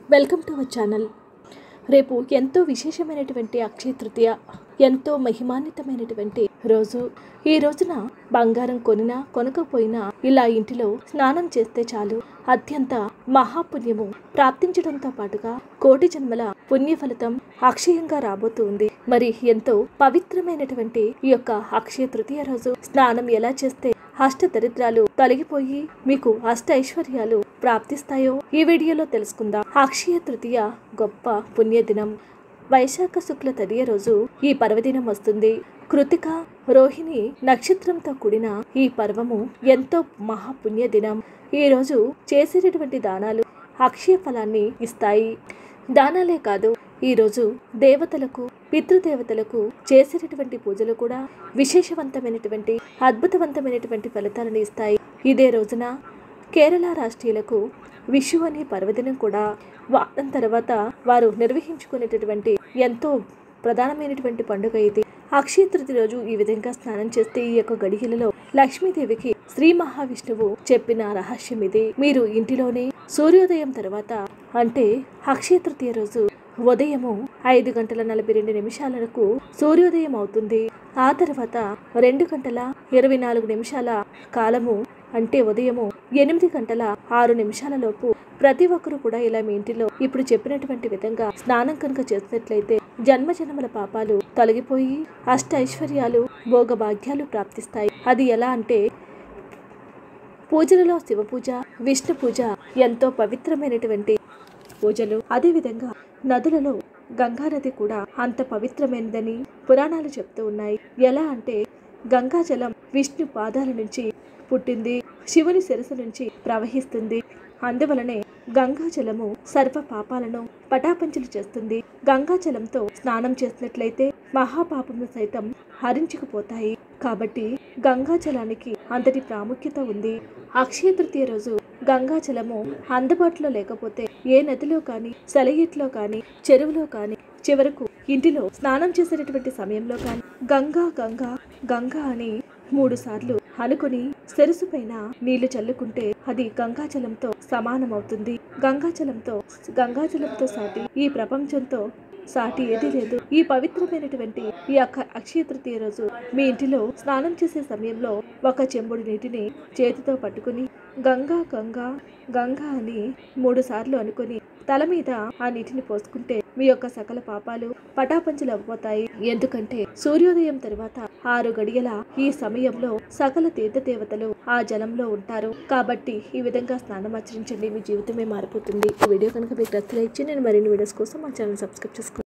welcome to our channel రేపు ఎంతో విశేషమైనటువంటి అక్షయ తృతీయ ఎంతో మహిమాన్వితమైనటువంటి రోజు ఈ రోజున బంగారం కొనినా కొనకపోయినా ఇలా ఇంటిలో స్నానం చేస్తే చాలు అత్యంత మహాపుణ్యము ప్రాప్తించడంతో పాటుగా కోటి జన్మల పుణ్య ఫలితం అక్షయంగా రాబోతుంది మరి ఎంతో పవిత్రమైనటువంటి ఈ యొక్క అక్షయ తృతీయ రోజు స్నానం ఎలా చేస్తే అష్ట దరిద్రాలు తొలగిపోయి మీకు అష్ట ఐశ్వర్యాలు ప్రాప్తిస్తాయో ఈ వీడియోలో తెలుసుకుందాం అక్షయ తృతీయ గొప్ప పుణ్యదినం వైశాఖ శుక్ల తదియ రోజు ఈ పర్వదినం వస్తుంది కృతిక రోహిణి నక్షత్రంతో కూడిన ఈ పర్వము ఎంతో మహాపుణ్య దినం ఈ రోజు చేసేటటువంటి దానాలు అక్షయ ఫలాన్ని ఇస్తాయి దానాలే కాదు ఈరోజు దేవతలకు పితృదేవతలకు చేసేటటువంటి పూజలు కూడా విశేషవంతమైనటువంటి అద్భుతవంతమైనటువంటి ఫలితాలను ఇస్తాయి ఇదే రోజున కేరళ రాష్ట్రీయులకు విషు అనే పర్వదినం కూడా వారం తర్వాత వారు నిర్వహించుకునేటటువంటి ఎంతో ప్రధానమైనటువంటి పండుగ ఇది అక్షయ తృతీయ రోజు ఈ విధంగా స్నానం చేస్తే ఈ యొక్క గడియలలో లక్ష్మీదేవికి శ్రీ మహావిష్ణువు చెప్పిన రహస్యం ఇది మీరు ఇంటిలోనే సూర్యోదయం తర్వాత అంటే అక్షయ తృతీయ రోజు ఉదయము ఐదు గంటల నలభై రెండు నిమిషాలకు సూర్యోదయం అవుతుంది ఆ తర్వాత రెండు గంటల ఇరవై నాలుగు నిమిషాల కాలము అంటే ఉదయము ఎనిమిది గంటల ఆరు నిమిషాల లోపు ప్రతి ఒక్కరూ కూడా ఇలా మీ ఇంటిలో ఇప్పుడు చెప్పినటువంటి విధంగా స్నానం కనుక చేసినట్లయితే జన్మ జన్మల పాపాలు తొలగిపోయి అష్ట ఐశ్వర్యాలు భోగభాగ్యాలు ప్రాప్తిస్తాయి అది ఎలా అంటే పూజలలో శివ పూజ విష్ణు పూజ ఎంతో పవిత్రమైనటువంటి పూజలు అదేవిధంగా నదులలో గంగా నది కూడా అంత పవిత్రమైనదని పురాణాలు చెప్తూ ఉన్నాయి ఎలా అంటే గంగా జలం విష్ణు పాదాల నుంచి పుట్టింది శివుని శిరసు నుంచి ప్రవహిస్తుంది అందువలనే గంగా జలము సర్వ పాపాలను పటాపంచలు చేస్తుంది గంగా జలంతో స్నానం చేసినట్లయితే మహాపాపములు సైతం హరించుకుపోతాయి కాబట్టి గంగా జలానికి అంతటి ప్రాముఖ్యత ఉంది అక్షయ తృతీయ రోజు గంగా జలము అందుబాటులో లేకపోతే ఏ నదిలో కానీ సెలయిట్లో కానీ చెరువులో కానీ చివరకు ఇంటిలో స్నానం చేసేటటువంటి సమయంలో కానీ గంగా గంగా గంగా అని మూడు సార్లు అనుకుని సెరుసు పైన నీళ్లు చల్లుకుంటే అది గంగాజలంతో సమానమవుతుంది గంగాజలంతో గంగాజలంతో సాటి ఈ ప్రపంచంతో సాటి ఏదీ లేదు ఈ పవిత్రమైనటువంటి ఈ అక్క అక్షయ తృతీయ రోజు మీ ఇంటిలో స్నానం చేసే సమయంలో ఒక చెంబుడు నీటిని చేతితో పట్టుకుని గంగా గంగా గంగా అని మూడు సార్లు అనుకుని తల మీద ఆ నీటిని పోసుకుంటే మీ యొక్క సకల పాపాలు పటాపంచలు అవ్వతాయి ఎందుకంటే సూర్యోదయం తర్వాత ఆరు గడియల ఈ సమయంలో సకల తీర్థదేవతలు ఆ జలంలో ఉంటారు కాబట్టి ఈ విధంగా స్నానం ఆచరించండి మీ జీవితమే మారిపోతుంది ఈ వీడియో కనుక మీకు నచ్చితే ఇచ్చి నేను మరిన్ని వీడియోస్ కోసం మా ఛానల్ సబ్స్క్రైబ్ చేసుకోండి